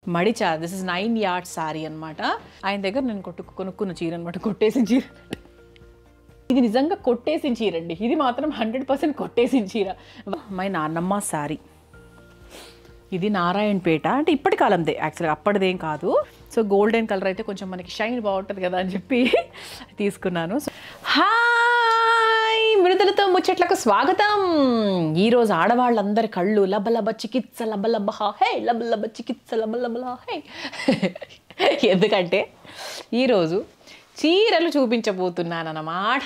మడిచా this is nine yard sari అనమాట ఆయన దగ్గర నేను కొట్టు కొనుక్కున్న చీర అనమాట కొట్టేసిన చీర ఇది నిజంగా కొట్టేసిన చీర అండి ఇది మాత్రం హండ్రెడ్ పర్సెంట్ కొట్టేసిన చీర మై నాన్నమ్మ సారీ ఇది నారాయణపేట అంటే ఇప్పటి కాలందే యాక్చువల్గా అప్పటిదేం కాదు సో గోల్డెన్ కలర్ అయితే కొంచెం మనకి షైన్ బాగుంటుంది కదా అని చెప్పి తీసుకున్నాను సో హాయ్ మృదులతో ముచ్చట్లకు స్వాగతం ఈరోజు ఆడవాళ్ళందరి కళ్ళు లబ లబ చికిత్స లబ లబ హా హే లబ లబ చికిత్స లబ లబ లా హే ఎందుకంటే ఈరోజు చీరలు చూపించబోతున్నాను అన్నమాట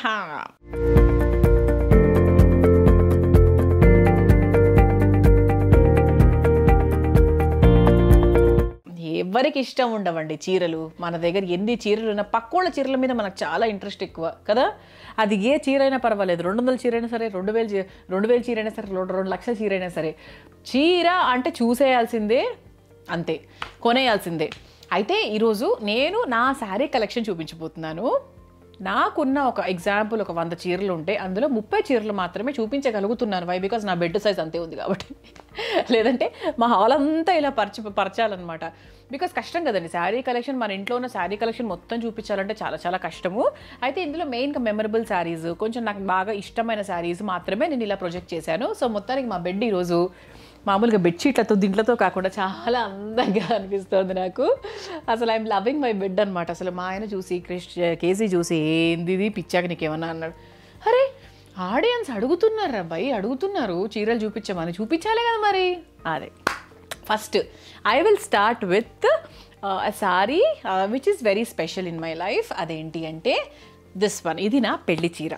ఎవరికి ఇష్టం ఉండవండి చీరలు మన దగ్గర ఎన్ని చీరలు ఉన్నా పక్కోళ్ళ చీరల మీద మనకు చాలా ఇంట్రెస్ట్ ఎక్కువ కదా అది ఏ చీర అయినా పర్వాలేదు రెండు వందల చీర అయినా సరే రెండు వేలు చీ- రెండు వేల చీర అయినా సరే రెండు రెండు లక్షల చీర అయినా సరే చీర అంటే చూసేయాల్సిందే అంతే కొనేయాల్సిందే అయితే ఈరోజు నేను నా శారీ కలెక్షన్ చూపించబోతున్నాను నాకున్న ఒక ఎగ్జాంపుల్ ఒక వంద చీరలు ఉంటే అందులో ముప్పై చీరలు మాత్రమే చూపించగలుగుతున్నాను వై బికాస్ నా బెడ్ సైజ్ అంతే ఉంది కాబట్టి లేదంటే మా హాల్ అంతా ఇలా పరచ పరచాలన్నమాట బికాస్ కష్టం కదండి శారీ కలెక్షన్ మన ఇంట్లో ఉన్న శారీ కలెక్షన్ మొత్తం చూపించాలంటే చాలా చాలా కష్టము అయితే ఇందులో మెయిన్గా మెమరబుల్ శారీస్ కొంచెం నాకు బాగా ఇష్టమైన శారీస్ మాత్రమే నేను ఇలా ప్రొజెక్ట్ చేశాను సో మొత్తానికి మా బెడ్ ఈరోజు మామూలుగా బెడ్షీట్లతో దీంట్లతో కాకుండా చాలా అందంగా అనిపిస్తుంది నాకు అసలు ఐఎమ్ లవింగ్ మై బెడ్ అనమాట అసలు మా ఆయన చూసి క్రిష్ కేసీ చూసి ఏంది ఇది పిచ్చాక నీకేమన్నా అన్నాడు అరే ఆడియన్స్ అడుగుతున్నారు అబ్బాయి అడుగుతున్నారు చీరలు చూపించమని చూపించాలి కదా మరి అదే first I will start with sari which is very special in my life అదేంటి అంటే దిస్ వన్ ఇది నా పెళ్లి చీర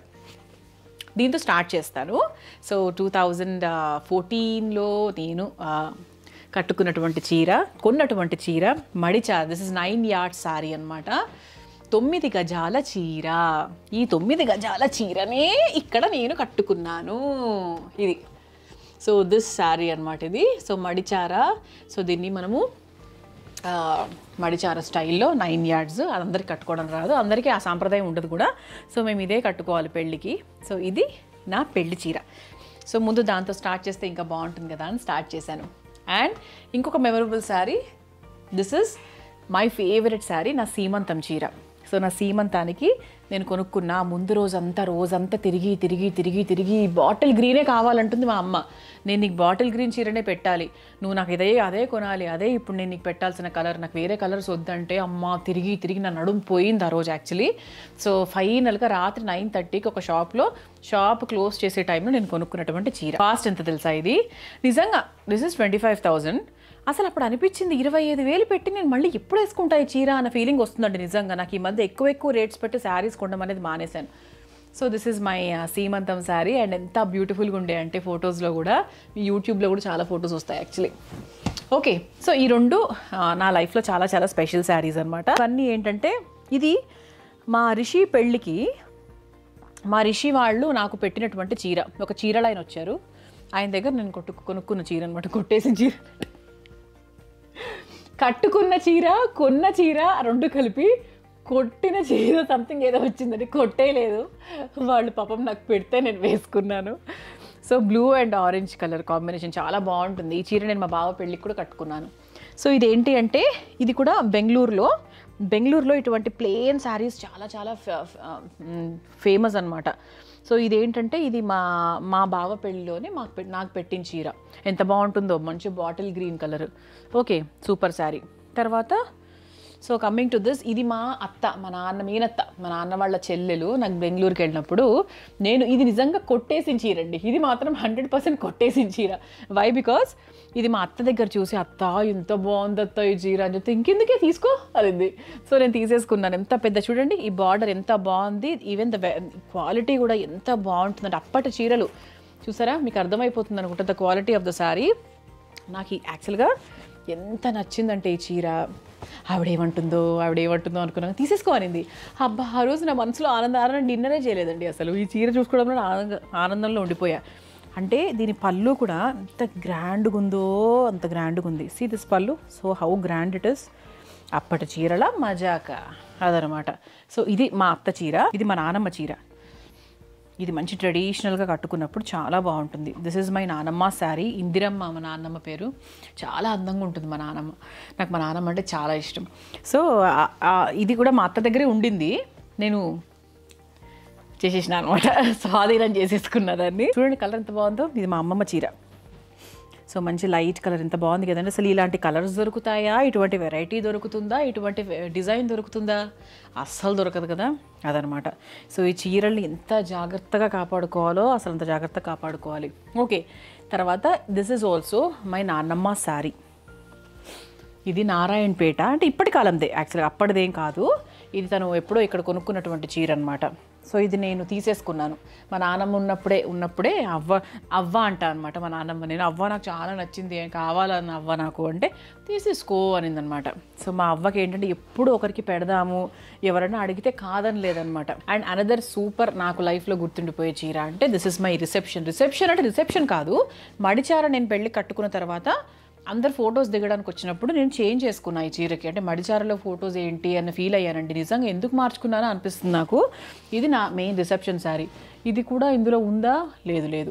దీంతో స్టార్ట్ చేస్తాను సో టూ థౌజండ్ ఫోర్టీన్లో నేను ఆ, కట్టుకున్నటువంటి చీర కొన్నటువంటి చీర మడిచా this is nine yard sari అనమాట తొమ్మిది గజాల చీర ఈ తొమ్మిది గజాల చీరనే ఇక్కడ నేను కట్టుకున్నాను ఇది సో దిస్ శారీ అనమాట ఇది సో మడిచార సో దీన్ని మనము ఆ, మడిచార స్టైల్లో నైన్ యార్డ్స్ అది అందరికి కట్టుకోవడం రాదు అందరికీ ఆ సాంప్రదాయం ఉండదు కూడా సో మేము ఇదే కట్టుకోవాలి పెళ్ళికి సో ఇది నా పెళ్లి చీర సో ముందు దాంతో స్టార్ట్ చేస్తే ఇంకా బాగుంటుంది కదా అని స్టార్ట్ చేశాను అండ్ ఇంకొక memorable sari this is my favourite sari నా సీమంతం చీర సో నా సీమంతానికి నేను కొనుక్కున్న ముందు రోజంతా రోజంతా తిరిగి తిరిగి తిరిగి తిరిగి బాటిల్ గ్రీనే కావాలంటుంది మా అమ్మ నేను నీకు బాటిల్ గ్రీన్ చీరనే పెట్టాలి నువ్వు నాకు ఇదే అదే కొనాలి అదే ఇప్పుడు నేను నీకు పెట్టాల్సిన కలర్ నాకు వేరే కలర్స్ వద్దంటే అమ్మ తిరిగి తిరిగి నా నడుము పోయింది ఆ రోజు యాక్చువల్లీ సో ఫైనల్గా రాత్రి నైన్ థర్టీకి ఒక షాప్లో షాప్ క్లోజ్ చేసే టైంలో నేను కొనుక్కున్నటువంటి చీర కాస్ట్ ఎంత తెలుసా ఇది నిజంగా this is twenty five thousand అసలు అప్పుడు అనిపించింది ఇరవై ఐదు వేలు పెట్టి నేను మళ్ళీ ఎప్పుడు వేసుకుంటా ఈ చీర అన్న ఫీలింగ్ వస్తుందండి నిజంగా నాకు ఈ మధ్య ఎక్కువ ఎక్కువ రేట్స్ పెట్టి శారీస్ కొనడం అనేది మానేశాను సో దిస్ ఇస్ మై సీమంతం శారీ అండ్ ఎంత బ్యూటిఫుల్గా ఉండే అంటే ఫొటోస్లో కూడా యూట్యూబ్లో కూడా చాలా ఫొటోస్ వస్తాయి యాక్చువల్లీ ఓకే సో ఈ రెండు ఆ, నా లైఫ్లో చాలా చాలా స్పెషల్ శారీస్ అనమాట ఇవన్నీ ఏంటంటే ఇది మా రిషి పెళ్ళికి మా రిషి వాళ్ళు నాకు పెట్టినటువంటి చీర ఒక చీరలు ఆయన వచ్చారు ఆయన దగ్గర నేను కొట్టు కొనుక్కున్న చీర అనమాట కొట్టేసిన చీర కట్టుకున్న చీర కొన్న చీర రెండు కలిపి కొట్టిన చీర సంథింగ్ ఏదో వచ్చిందని కొట్టేయలేదు వాళ్ళు పాపం నాకు పెడితే నేను వేసుకున్నాను so blue and orange colour combination చాలా బాగుంటుంది ఈ చీర నేను మా బావ పెళ్ళికి కూడా కట్టుకున్నాను సో ఇదేంటి అంటే ఇది కూడా బెంగళూరులో బెంగళూరులో ఇటువంటి ప్లేన్ శారీస్ చాలా చాలా ఫేమస్ అన్నమాట సో ఇదేంటంటే ఇది మా మా బావ పెళ్ళిలోనే మాకు పె- నాకు పెట్టిన చీర ఎంత బాగుంటుందో మంచి bottle green colour okay super sari తర్వాత సో కమింగ్ టు దిస్ ఇది మా అత్త మా నాన్న మీనత్త మా నాన్న వాళ్ళ చెల్లెలు నాకు బెంగళూరుకి వెళ్ళినప్పుడు నేను ఇది నిజంగా కొట్టేసిన చీర అండి ఇది మాత్రం హండ్రెడ్ పర్సెంట్ కొట్టేసిన చీర వై బికాస్ ఇది మా అత్త దగ్గర చూసి అత్త ఎంత బాగుంది అత్త ఈ చీర అని చెప్తే ఇంకెందుకే తీసుకో అదింది సో నేను తీసేసుకున్నాను ఎంత పెద్ద చూడండి ఈ బార్డర్ ఎంత బాగుంది ఈవెన్ ద క్వాలిటీ కూడా ఎంత బాగుంటుందంటే అప్పటి చీరలు చూసారా మీకు అర్థమైపోతుంది అనుకుంటా the quality of the sari నాకు ఈ యాక్చువల్గా ఎంత నచ్చిందంటే ఈ చీర ఆవిడేమంటుందో ఆవిడేమంటుందో అనుకున్నాను తీసేసుకోవాలింది అబ్బా ఆ రోజు నా మనసులో ఆనంద ఆనందం డిన్నరే చేయలేదండి అసలు ఈ చీర చూసుకోవడంలో ఆనంద ఆనందంలో ఉండిపోయా అంటే దీని పళ్ళు కూడా ఎంత గ్రాండ్గా ఉందో అంత గ్రాండ్గా ఉంది సీ దిస్ పళ్ళు so how grand it is అప్పటి చీరల మజాక అదనమాట సో ఇది మా అత్త చీర ఇది మా నానమ్మ చీర ఇది మంచి ట్రెడిషనల్గా కట్టుకున్నప్పుడు చాలా బాగుంటుంది దిస్ ఇస్ మై నానమ్మ శారీ ఇందిరమ్మ మా నాన్నమ్మ పేరు చాలా అందంగా ఉంటుంది మా నాన్నమ్మ నాకు మా నాన్నమ్మ అంటే చాలా ఇష్టం సో ఆ- ఆ ఇది కూడా మా అత్త దగ్గరే ఉండింది నేను చేసేసిన అనమాట స్వాధీనం చేసేసుకున్న దాన్ని చూడండి కలర్ ఎంత బాగుందో ఇది మా అమ్మమ్మ చీర సో మంచి లైట్ కలర్ ఎంత బాగుంది కదండి అసలు ఇలాంటి కలర్స్ దొరుకుతాయా ఇటువంటి వెరైటీ దొరుకుతుందా ఇటువంటి డిజైన్ దొరుకుతుందా అస్సలు దొరకదు కదా అదనమాట సో ఈ చీరల్ని ఎంత జాగ్రత్తగా కాపాడుకోవాలో అసలు అంత జాగ్రత్తగా కాపాడుకోవాలి ఓకే తర్వాత దిస్ ఇస్ ఆల్సో మై నాన్నమ్మ శారీ ఇది నారాయణపేట అంటే ఇప్పటి కాలందే యాక్చువల్గా అప్పటిదేం కాదు ఇది తను ఎప్పుడో ఇక్కడ కొనుక్కున్నటువంటి చీర అనమాట సో ఇది నేను తీసేసుకున్నాను మా నాన్నమ్మ ఉన్నప్పుడే ఉన్నప్పుడే అవ్వ అవ్వ అంట అనమాట మా నాన్నమ్మ నేను అవ్వ నాకు చాలా నచ్చింది ఏం కావాలన్న అవ్వ నాకు అంటే తీసేసుకో అనిందనమాట సో మా అవ్వకి ఏంటంటే ఎప్పుడు ఒకరికి పెడదాము ఎవరైనా అడిగితే కాదని లేదనమాట అండ్ అనదర్ సూపర్ నాకు లైఫ్లో గుర్తుండిపోయే చీర అంటే this is my reception reception అంటే రిసెప్షన్ కాదు మడిచార నేను పెళ్ళి కట్టుకున్న తర్వాత అందరు ఫొటోస్ దిగడానికి వచ్చినప్పుడు నేను చేంజ్ చేసుకున్నా ఈ చీరకి అంటే మడిచారలో ఫొటోస్ ఏంటి అన్న ఫీల్ అయ్యానండి నిజంగా ఎందుకు మార్చుకున్నానో అనిపిస్తుంది నాకు ఇది నా మెయిన్ రిసెప్షన్ శారీ ఇది కూడా ఇందులో ఉందా లేదు లేదు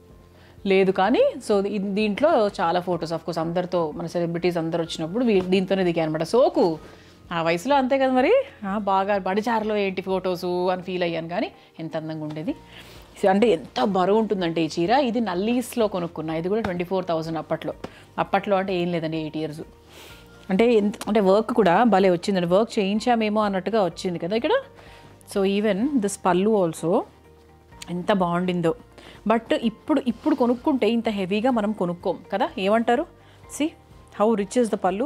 లేదు కానీ సో ఇది- దీంట్లో చాలా ఫొటోస్ ఆఫ్ కోర్స్ అందరితో మన సెలబ్రిటీస్ అందరు వచ్చినప్పుడు వీ- దీంతోనే దిగాయి అనమాట సోకు ఆ వయసులో అంతే కదా మరి ఆ, బాగా బడిచారులో ఏంటి ఫొటోసు అని ఫీల్ అయ్యాను కానీ ఎంత అందంగా ఉండేది సో అంటే ఎంత బరువు ఉంటుందంటే ఈ చీర ఇది నల్లీస్లో కొనుక్కున్నా ఇది కూడా ట్వంటీ ఫోర్ థౌజండ్ అప్పట్లో అప్పట్లో అంటే ఏం లేదండి ఎయిట్ ఇయర్స్ అంటే ఎంత అంటే వర్క్ కూడా భలే వచ్చిందండి వర్క్ చేయించామేమో అన్నట్టుగా వచ్చింది కదా ఇక్కడ సో ఈవెన్ దిస్ పళ్ళు ఆల్సో ఎంత బాగుండిందో బట్ ఇప్పుడు ఇప్పుడు కొనుక్కుంటే ఇంత హెవీగా మనం కొనుక్కోం కదా ఏమంటారు see how rich is the పళ్ళు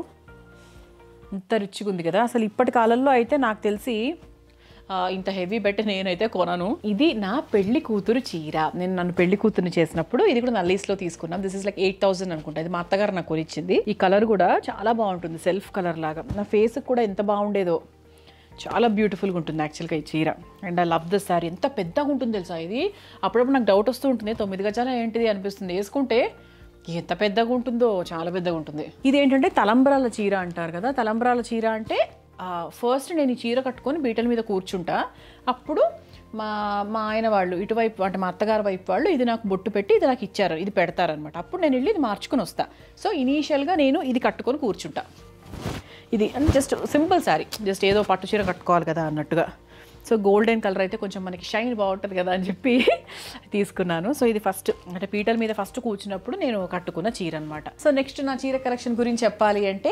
ఇంత రిచ్గా ఉంది కదా అసలు ఇప్పటి కాలంలో అయితే నాకు తెలిసి ఆ, ఇంత హెవీ పెట్టి నేనైతే కొనను ఇది నా పెళ్లి కూతురు చీర నేను నన్ను పెళ్లి కూతురుని చేసినప్పుడు ఇది కూడా నల్లీస్లో తీసుకున్నాం this is like eight thousand అనుకుంటా ఇది మా అత్తగారు నాకు కొనిచ్చింది ఈ కలర్ కూడా చాలా బాగుంటుంది సెల్ఫ్ కలర్ లాగా నా ఫేస్ కూడా ఎంత బాగుండేదో చాలా బ్యూటిఫుల్గా ఉంటుంది యాక్చువల్గా ఈ చీర and I love the sari ఎంత పెద్దగా ఉంటుంది తెలుసా ఇది అప్పుడప్పుడు నాకు డౌట్ వస్తూ ఉంటుంది తొమ్మిది గజాల ఏంటిది అనిపిస్తుంది వేసుకుంటే ఎంత పెద్దగా ఉంటుందో చాలా పెద్దగా ఉంటుంది ఇది ఏంటంటే తలంబ్రాల చీర అంటారు కదా తలంబ్రాల చీర అంటే ఫస్ట్ నేను ఈ చీర కట్టుకొని బీటల మీద కూర్చుంటా అప్పుడు మా మా ఆయన వాళ్ళు ఇటువైపు అంటే మా అత్తగారి వైపు వాళ్ళు ఇది నాకు బొట్టు పెట్టి ఇది నాకు ఇచ్చారు ఇది పెడతారనమాట అప్పుడు నేను వెళ్ళి ఇది మార్చుకొని వస్తా సో ఇనీషియల్గా నేను ఇది కట్టుకొని కూర్చుంటా ఇది అంటే జస్ట్ సింపుల్ శారీ జస్ట్ ఏదో పట్టు చీర కట్టుకోవాలి కదా అన్నట్టుగా సో గోల్డెన్ కలర్ అయితే కొంచెం మనకి షైన్ బాగుంటుంది కదా అని చెప్పి తీసుకున్నాను సో ఇది ఫస్ట్ అంటే పీటల మీద ఫస్ట్ కూర్చున్నప్పుడు నేను కట్టుకున్న చీర అనమాట సో నెక్స్ట్ నా చీర కలెక్షన్ గురించి చెప్పాలి అంటే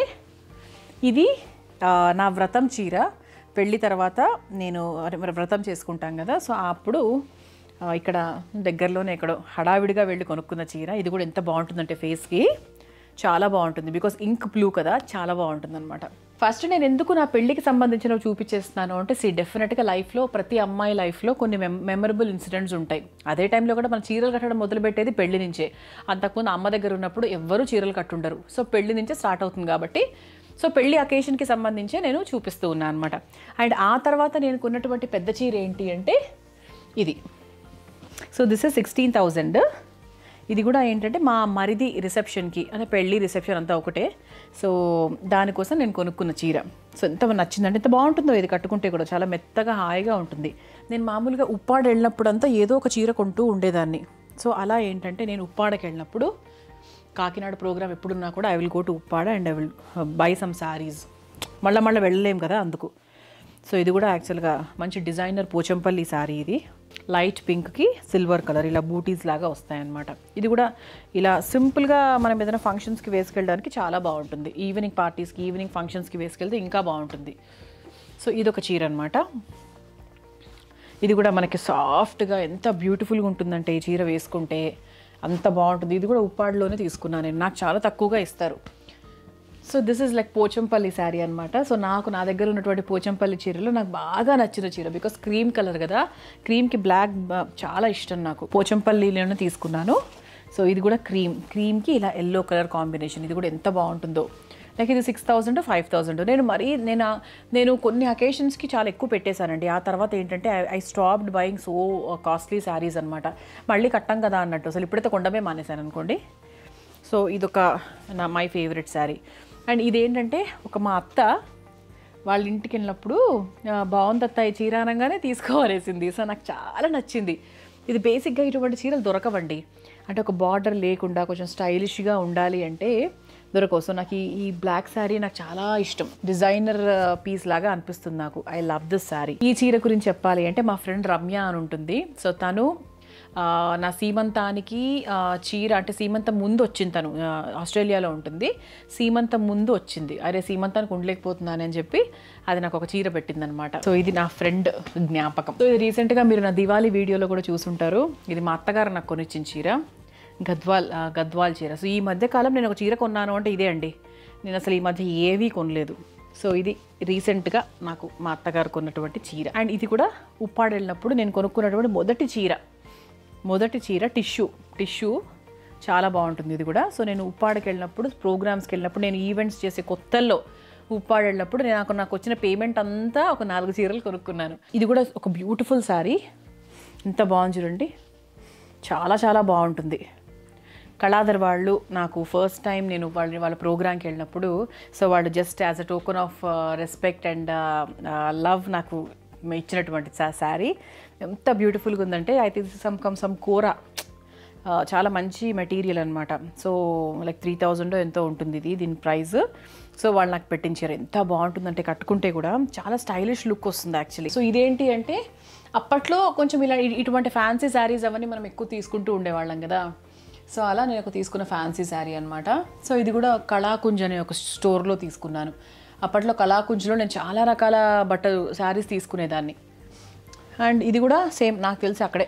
ఇది ఆ, నా వ్రతం చీర పెళ్ళి తర్వాత నేను అరే మరి వ్రతం చేసుకుంటాం కదా సో అప్పుడు ఆ, ఇక్కడ దగ్గరలోనే ఎక్కడో హడావిడిగా వెళ్ళి కొనుక్కున్న చీర ఇది కూడా ఎంత బాగుంటుందంటే ఫేస్కి చాలా బాగుంటుంది బికాస్ ఇంక్ బ్లూ కదా చాలా బాగుంటుంది అనమాట ఫస్ట్ నేను ఎందుకు నా పెళ్ళికి సంబంధించినవి చూపించేస్తున్నాను అంటే సి డెఫినెట్గా లైఫ్లో ప్రతి అమ్మాయి లైఫ్లో కొన్ని మెమ్ మెమరబుల్ ఇన్సిడెంట్స్ ఉంటాయి అదే టైంలో కూడా మన చీరలు కట్టడం మొదలుపెట్టేది పెళ్లి నుంచే అంతకుముందు అమ్మ దగ్గర ఉన్నప్పుడు ఎవ్వరూ చీరలు కట్టుండరు సో పెళ్లి నుంచే స్టార్ట్ అవుతుంది కాబట్టి సో పెళ్లి అకేషన్కి సంబంధించే నేను చూపిస్తూ ఉన్నాను అనమాట అండ్ ఆ తర్వాత నేను కొన్నటువంటి పెద్ద చీర ఏంటి అంటే ఇది so this is sixteen thousand ఇది కూడా ఏంటంటే మా మరిది రిసెప్షన్కి అంటే పెళ్ళి రిసెప్షన్ అంతా ఒకటే సో దానికోసం నేను కొనుక్కున్న చీర సో ఎంత నచ్చిందంటే ఎంత బాగుంటుందో ఇది కట్టుకుంటే కూడా చాలా మెత్తగా హాయిగా ఉంటుంది నేను మామూలుగా ఉప్పాడ వెళ్ళినప్పుడంతా ఏదో ఒక చీర కొంటూ ఉండేదాన్ని సో అలా ఏంటంటే నేను ఉప్పాడకి వెళ్ళినప్పుడు కాకినాడ ప్రోగ్రామ్ ఎప్పుడున్నా కూడా I will go to Uppada and I will buy some saris మళ్ళీ మళ్ళీ వెళ్ళలేం కదా అందుకు సో ఇది కూడా యాక్చువల్గా మంచి డిజైనర్ పోచంపల్లి శారీ ఇది లైట్ పింక్కి సిల్వర్ కలర్ ఇలా బూటీస్ లాగా వస్తాయన్నమాట ఇది కూడా ఇలా సింపుల్గా మనం ఏదైనా ఫంక్షన్స్కి వేసుకెళ్ళడానికి చాలా బాగుంటుంది ఈవినింగ్ పార్టీస్కి ఈవినింగ్ ఫంక్షన్స్కి వేసుకెళ్తే ఇంకా బాగుంటుంది సో ఇది ఒక చీర అనమాట ఇది కూడా మనకి సాఫ్ట్గా ఎంత బ్యూటిఫుల్గా ఉంటుందంటే ఈ చీర వేసుకుంటే అంత బాగుంటుంది ఇది కూడా ఉప్పాడులోనే తీసుకున్నాను నేను నాకు చాలా తక్కువగా ఇస్తారు so this is like Pochampally sari అనమాట సో నాకు నా దగ్గర ఉన్నటువంటి పోచంపల్లి చీరలో నాకు బాగా నచ్చిన చీర బికాస్ క్రీమ్ కలర్ కదా క్రీమ్కి బ్లాక్ చాలా ఇష్టం నాకు పోచంపల్లిలోనే తీసుకున్నాను సో ఇది కూడా క్రీమ్ క్రీమ్కి ఇలా ఎల్లో కలర్ కాంబినేషన్ ఇది కూడా ఎంత బాగుంటుందో లైక్ ఇది సిక్స్ థౌసండ్ ఫైవ్ థౌసండ్ నేను మరీ నేను నేను కొన్ని అకేషన్స్కి చాలా ఎక్కువ పెట్టేశానండి ఆ తర్వాత ఏంటంటే I stopped buying so costly saris అనమాట మళ్ళీ కట్టాం కదా అన్నట్టు అసలు ఇప్పుడైతే కొండమే మానేశాను అనుకోండి సో ఇదొక నా మై ఫేవరెట్ శారీ అండ్ ఇదేంటంటే ఒక మా అత్త వాళ్ళ ఇంటికి వెళ్ళినప్పుడు "ఆ, బాగుంది అత్త ఈ చీర అనగానే తీసుకోవాలేసింది సో నాకు చాలా నచ్చింది ఇది బేసిక్గా ఇటువంటి చీరలు దొరకవండి అంటే ఒక బార్డర్ లేకుండా కొంచెం స్టైలిష్గా ఉండాలి అంటే దొరకవు సో నాకు ఈ ఈ బ్లాక్ శారీ నాకు చాలా ఇష్టం డిజైనర్ పీస్ లాగా అనిపిస్తుంది నాకు ఐ లవ్ దిస్ శారీ ఈ చీర గురించి చెప్పాలి అంటే మా ఫ్రెండ్ రమ్య అని ఉంటుంది సో తను ఆ, నా సీమంతానికి ఆ, చీర అంటే సీమంతం ముందు వచ్చింది తను ఆ, ఆస్ట్రేలియాలో ఉంటుంది సీమంతం ముందు వచ్చింది అరే సీమంతానికి ఉండలేకపోతున్నాను అని చెప్పి అది నాకు ఒక చీర పెట్టింది అనమాట సో ఇది నా ఫ్రెండ్ జ్ఞాపకం సో ఇది రీసెంట్గా మీరు నా దివాళీ వీడియోలో కూడా చూసుంటారు ఇది మా అత్తగారు నాకు కొనిచ్చిన చీర గద్వాల్ ఆ, గద్వాల్ చీర సో ఈ మధ్య కాలం నేను ఒక చీర కొన్నాను అంటే ఇదే అండి నేను అసలు ఈ మధ్య ఏవీ కొనలేదు సో ఇది రీసెంట్గా నాకు మా అత్తగారు కొన్నటువంటి చీర అండ్ ఇది కూడా ఉప్పాడు వెళ్ళినప్పుడు నేను కొనుక్కున్నటువంటి మొదటి చీర మొదటి చీర టిష్యూ టిష్యూ చాలా బాగుంటుంది ఇది కూడా సో నేను ఉప్పాడకి వెళ్ళినప్పుడు ప్రోగ్రామ్స్కి వెళ్ళినప్పుడు నేను ఈవెంట్స్ చేసే కొత్తల్లో ఉప్పాడు వెళ్ళినప్పుడు నేను నాకు నాకు వచ్చిన పేమెంట్ అంతా ఒక నాలుగు చీరలు కొనుక్కున్నాను ఇది కూడా ఒక బ్యూటిఫుల్ శారీ ఎంత బాగుంది చూడండి చాలా చాలా బాగుంటుంది కళాధర్ వాళ్ళు నాకు ఫస్ట్ టైం నేను వాళ్ళ వాళ్ళ ప్రోగ్రామ్కి వెళ్ళినప్పుడు సో వాళ్ళు just as a token of respect and love నాకు ఇచ్చినటువంటి శారీ ఎంత బ్యూటిఫుల్గా ఉందంటే అయితే సమ్ కమ్ సమ్ కూర ఆ, చాలా మంచి మెటీరియల్ అనమాట సో లైక్ త్రీ థౌజండ్ ఎంతో ఉంటుంది ఇది దీని ప్రైస్ సో వాళ్ళు నాకు పెట్టించారు ఎంత బాగుంటుందంటే కట్టుకుంటే కూడా చాలా స్టైలిష్ లుక్ వస్తుంది యాక్చువల్లీ సో ఇదేంటి అంటే అప్పట్లో కొంచెం ఇలా ఇ- ఇటువంటి ఫ్యాన్సీ శారీస్ అవన్నీ మనం ఎక్కువ తీసుకుంటూ ఉండేవాళ్ళం కదా సో అలా నేను ఒక తీసుకున్న ఫ్యాన్సీ శారీ అనమాట సో ఇది కూడా కళాకుంజ్ అనే ఒక స్టోర్లో తీసుకున్నాను అప్పట్లో కళాకుంజ్లో నేను చాలా రకాల బట్టలు శారీస్ తీసుకునేదాన్ని అండ్ ఇది కూడా సేమ్ నాకు తెలిసి అక్కడే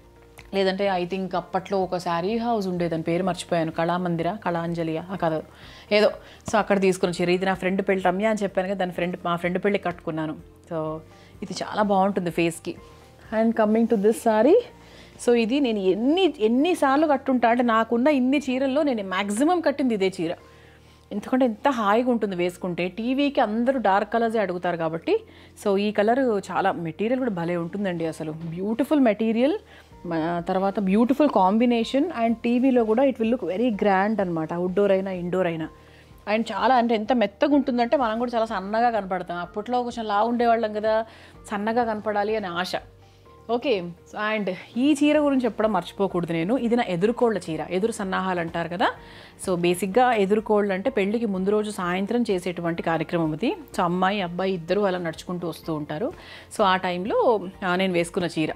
లేదంటే ఐ థింక్ అప్పట్లో ఒక శారీ హౌస్ ఉండేది దాని పేరు మర్చిపోయాను కళామందిర కళాంజలియా ఆ కాదు ఏదో సో అక్కడ తీసుకుని చీర ఇది నా ఫ్రెండ్ పెళ్ళి రమ్య అని చెప్పాను కదా దాని ఫ్రెండ్ మా ఫ్రెండ్ పెళ్ళి కట్టుకున్నాను సో ఇది చాలా బాగుంటుంది ఫేస్కి and coming to this sari so ఇది నేను ఎన్ని ఎన్నిసార్లు కట్టుంటా అంటే నాకున్న ఇన్ని చీరల్లో నేను మ్యాక్సిమం కట్టింది ఇదే చీర ఎందుకంటే ఎంత హాయిగా ఉంటుంది వేసుకుంటే టీవీకి అందరూ డార్క్ కలర్సే అడుగుతారు కాబట్టి సో ఈ కలర్ చాలా మెటీరియల్ కూడా భలే ఉంటుందండి అసలు బ్యూటిఫుల్ మెటీరియల్ తర్వాత బ్యూటిఫుల్ కాంబినేషన్ అండ్ టీవీలో కూడా it will look very grand అనమాట అవుట్డోర్ అయినా ఇండోర్ అయినా అండ్ చాలా అంటే ఎంత మెత్తగా ఉంటుందంటే మనం కూడా చాలా సన్నగా కనపడతాం అప్పట్లో కొంచెం లా ఉండేవాళ్ళం కదా సన్నగా కనపడాలి అనే ఆశ ఓకే అండ్ ఈ చీర గురించి చెప్పడం మర్చిపోకూడదు నేను ఇది నా ఎదురుకోళ్ళ చీర ఎదురు సన్నాహాలు అంటారు కదా సో బేసిక్గా ఎదురుకోళ్ళు అంటే పెళ్ళికి ముందు రోజు సాయంత్రం చేసేటువంటి కార్యక్రమం ఇది సో అమ్మాయి అబ్బాయి ఇద్దరు అలా నడుచుకుంటూ వస్తూ ఉంటారు సో ఆ టైంలో ఆ, నేను వేసుకున్న చీర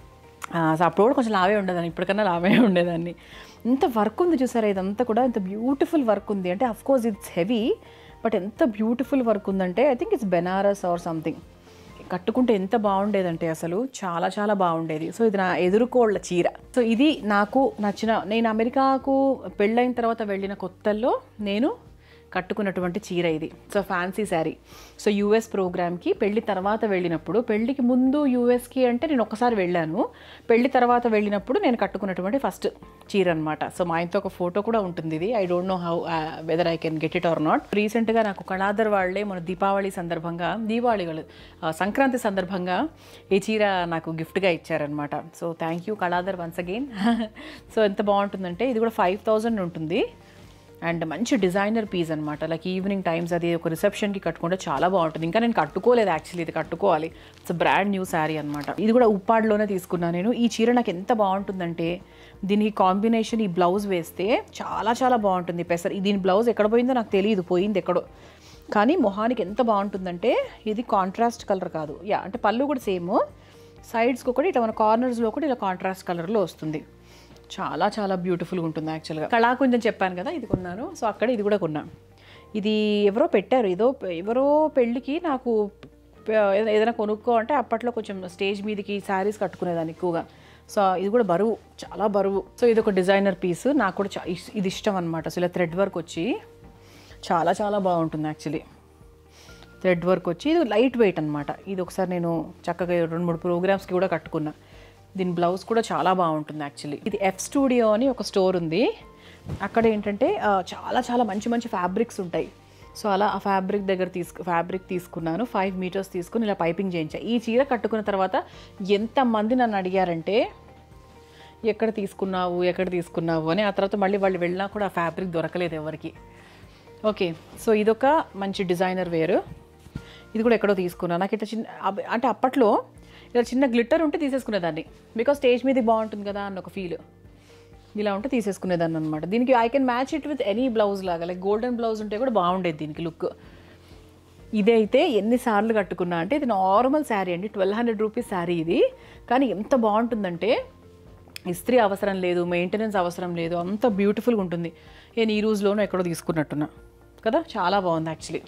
ఆ, సో అప్పుడు కూడా కొంచెం లావే ఉండేదాన్ని ఇప్పటికన్నా లావే ఉండేదాన్ని ఇంత వర్క్ ఉంది చూసారా ఇదంతా కూడా ఇంత బ్యూటిఫుల్ వర్క్ ఉంది అంటే of course it's heavy but ఎంత బ్యూటిఫుల్ వర్క్ ఉందంటే I think it's Banaras or something కట్టుకుంటే ఎంత బాగుండేదంటే అసలు చాలా చాలా బాగుండేది సో ఇది నా ఎదురుకోళ్ళ చీర సో ఇది నాకు నచ్చిన నేను అమెరికాకు పెళ్ళైన తర్వాత వెళ్ళిన కొత్తల్లో నేను కట్టుకున్నటువంటి చీర ఇది so fancy sari so US ప్రోగ్రామ్కి పెళ్లి తర్వాత వెళ్ళినప్పుడు పెళ్లికి ముందు యూఎస్కి అంటే నేను ఒకసారి వెళ్ళాను పెళ్లి తర్వాత వెళ్ళినప్పుడు నేను కట్టుకున్నటువంటి ఫస్ట్ చీర అనమాట సో మా ఆయనతో ఒక ఫోటో కూడా ఉంటుంది ఇది I don't know how whether I can get it or not రీసెంట్గా నాకు కళాధర్ వాళ్ళే మన దీపావళి సందర్భంగా దీపావళి కాదు, ఆ, సంక్రాంతి సందర్భంగా ఈ చీర నాకు గిఫ్ట్గా ఇచ్చారనమాట so thank you Kaladhar once again so ఎంత బాగుంటుందంటే ఇది కూడా ఫైవ్ థౌజండ్ ఉంటుంది అండ్ మంచి డిజైనర్ పీస్ అనమాట లైక్ ఈవినింగ్ టైమ్స్ అది ఒక రిసెప్షన్కి కట్టుకుంటే చాలా బాగుంటుంది ఇంకా నేను కట్టుకోలేదు యాక్చువల్లీ ఇది కట్టుకోవాలి ఇట్స్ బ్రాండ్ న్యూ శారీ అనమాట ఇది కూడా ఉప్పాడులోనే తీసుకున్నాను నేను ఈ చీర నాకు ఎంత బాగుంటుందంటే దీనికి కాంబినేషన్ ఈ బ్లౌజ్ వేస్తే చాలా చాలా బాగుంటుంది పెసర్ దీని బ్లౌజ్ ఎక్కడ పోయిందో నాకు తెలియదు పోయింది ఎక్కడో కానీ మొహానికి ఎంత బాగుంటుందంటే ఇది కాంట్రాస్ట్ కలర్ కాదు యా అంటే పళ్ళు కూడా సేమ్ సైడ్స్కి ఒకటి ఇట్లా మన కార్నర్స్లో ఒకటి ఇలా కాంట్రాస్ట్ కలర్లో వస్తుంది చాలా చాలా బ్యూటిఫుల్గా ఉంటుంది యాక్చువల్గా కళాకుంజం చెప్పాను కదా ఇది కొన్నాను సో అక్కడ ఇది కూడా కొన్నాను ఇది ఎవరో పెట్టారు ఏదో ఎవరో పెళ్ళికి నాకు ప- ఏదైనా- ఏదైనా కొనుక్కో అంటే అప్పట్లో కొంచెం స్టేజ్ మీదకి శారీస్ కట్టుకునేదాన్ని ఎక్కువగా సో ఇది కూడా బరువు చాలా బరువు సో ఇది ఒక డిజైనర్ పీస్ నాకు కూడా చా- ఇస్- ఇది ఇష్టం అనమాట అసలు ఇలా థ్రెడ్ వర్క్ వచ్చి చాలా చాలా బాగుంటుంది యాక్చువల్లీ థ్రెడ్ వర్క్ వచ్చి ఇది లైట్ వెయిట్ అనమాట ఇది ఒకసారి నేను చక్కగా రెండు మూడు ప్రోగ్రామ్స్కి కూడా కట్టుకున్నా దీని బ్లౌజ్ కూడా చాలా బాగుంటుంది యాక్చువల్లీ ఇది ఎఫ్ స్టూడియో అని ఒక స్టోర్ ఉంది అక్కడ ఏంటంటే ఆ, చాలా చాలా మంచి మంచి ఫ్యాబ్రిక్స్ ఉంటాయి సో అలా ఆ ఫ్యాబ్రిక్ దగ్గర తీసుకు ఫ్యాబ్రిక్ తీసుకున్నాను ఫైవ్ మీటర్స్ తీసుకుని ఇలా పైపింగ్ చేయించా ఈ చీర కట్టుకున్న తర్వాత ఎంతమంది నన్ను అడిగారంటే ఎక్కడ తీసుకున్నావు ఎక్కడ తీసుకున్నావు అని ఆ తర్వాత మళ్ళీ వాళ్ళు వెళ్ళినా కూడా ఆ ఫ్యాబ్రిక్ దొరకలేదు ఎవరికి ఓకే సో ఇదొక మంచి డిజైనర్ వేరు ఇది కూడా ఎక్కడో తీసుకున్నాను నాకు ఇట్లా చిన్న అబ్- అంటే అప్పట్లో ఇలా చిన్న గ్లిట్టర్ ఉంటే తీసేసుకునేదాన్ని బికాస్ స్టేజ్ మీద బాగుంటుంది కదా అన్న ఒక ఫీల్ ఇలా ఉంటే తీసేసుకునేదాన్ని అనమాట దీనికి I can match it with any blouse లాగా లైక్ గోల్డెన్ బ్లౌజ్ ఉంటే కూడా బాగుండేది దీనికి లుక్ ఇదైతే ఎన్నిసార్లు కట్టుకున్నా అంటే ఇది నార్మల్ శారీ అండి ట్వెల్వ్ హండ్రెడ్ రూపీస్ శారీ ఇది కానీ ఎంత బాగుంటుందంటే ఇస్త్రీ అవసరం లేదు మెయింటెనెన్స్ అవసరం లేదు అంత బ్యూటిఫుల్గా ఉంటుంది నేను ఈ రోజులోనూ ఎక్కడో తీసుకున్నట్టున్నా కదా చాలా బాగుంది యాక్చువల్లీ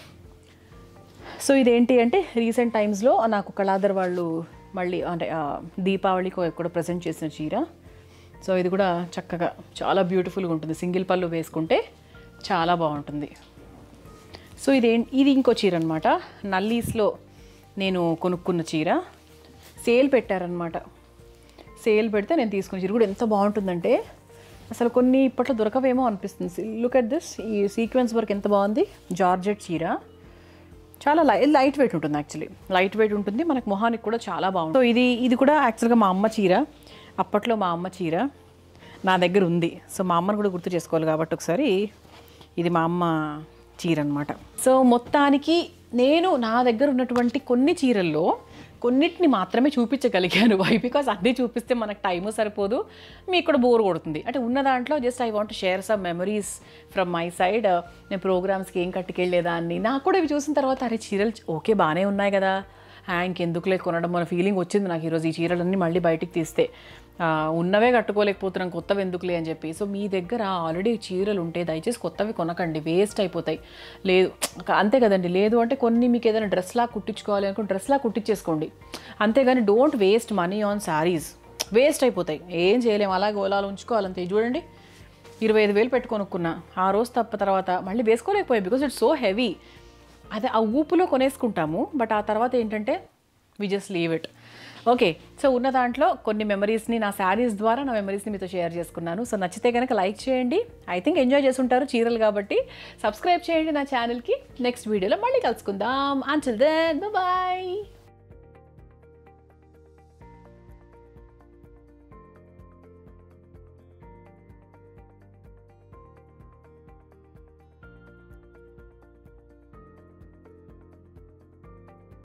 సో ఇదేంటి అంటే రీసెంట్ టైమ్స్లో నాకు కళాధర్ వాళ్ళు మళ్ళీ అంటే ఆ, దీపావళికి ఎక్కడో ప్రజెంట్ చేసిన చీర సో ఇది కూడా చక్కగా చాలా బ్యూటిఫుల్గా ఉంటుంది సింగిల్ పళ్ళు వేసుకుంటే చాలా బాగుంటుంది సో ఇదే ఇది ఇంకో చీర అనమాట నల్లీస్లో నేను కొనుక్కున్న చీర సేల్ పెట్టారనమాట సేల్ పెడితే నేను తీసుకున్న చీర కూడా ఎంత బాగుంటుందంటే అసలు కొన్ని ఇప్పట్లో దొరకవేమో అనిపిస్తుంది లుక్ అట్ దిస్ ఈ సీక్వెన్స్ వర్క్ ఎంత బాగుంది జార్జెట్ చీర చాలా లై లైట్ వెయిట్ ఉంటుంది యాక్చువల్లీ లైట్ వెయిట్ ఉంటుంది మనకు మొహానికి కూడా చాలా బాగుంటుంది సో ఇది ఇది కూడా యాక్చువల్గా మా అమ్మ చీర అప్పట్లో మా అమ్మ చీర నా దగ్గర ఉంది సో మా అమ్మని కూడా గుర్తు చేసుకోవాలి కాబట్టి ఒకసారి ఇది మా అమ్మ చీర అనమాట సో మొత్తానికి నేను నా దగ్గర ఉన్నటువంటి కొన్ని చీరల్లో కొన్నిటిని మాత్రమే చూపించగలిగాను వై బికాస్ అన్నీ చూపిస్తే మనకు టైము సరిపోదు మీకు కూడా బోర్ కొడుతుంది అంటే ఉన్న దాంట్లో just I want share some memories from my side నేను ప్రోగ్రామ్స్కి ఏం కట్టుకెళ్ళేదాన్ని నాకు కూడా ఇవి చూసిన తర్వాత అరే చీరలు ఓకే బాగానే ఉన్నాయి కదా ఆ, ఇంకెందుకులే కొనడం మన ఫీలింగ్ వచ్చింది నాకు ఈరోజు ఈ చీరలన్నీ మళ్ళీ బయటికి తీస్తే ఆ, ఉన్నవే కట్టుకోలేకపోతున్నాం కొత్తవి ఎందుకులే అని చెప్పి సో మీ దగ్గర ఆల్రెడీ చీరలు ఉంటే దయచేసి కొత్తవి కొనకండి వేస్ట్ అయిపోతాయి లేదు అంతే కదండి లేదు అంటే కొన్ని మీకు ఏదైనా డ్రెస్లా కుట్టించుకోవాలి అనుకుంటే డ్రెస్లా కుట్టించేసుకోండి అంతేగాని don't waste money on saris waste అయిపోతాయి ఏం చేయలేము అలాగే ఓలాలు ఉంచుకోవాలంతే ఇది చూడండి ఇరవై ఐదు వేలు పెట్టుకొనుక్కున్నా ఆ రోజు తప్ప తర్వాత మళ్ళీ వేసుకోలేకపోయాయి బికాజ్ ఇట్స్ సో హెవీ అదే ఆ ఊపులో కొనేసుకుంటాము బట్ ఆ తర్వాత ఏంటంటే we just leave it okay so ఉన్న దాంట్లో కొన్ని మెమరీస్ని నా శారీస్ ద్వారా నా మెమరీస్ని మీతో షేర్ చేసుకున్నాను సో నచ్చితే కనుక లైక్ చేయండి ఐ థింక్ ఎంజాయ్ చేస్తుంటారు చీరలు కాబట్టి సబ్స్క్రైబ్ చేయండి నా ఛానల్కి నెక్స్ట్ వీడియోలో మళ్ళీ కలుసుకుందాం అంటిల్ దెన్ బాయ్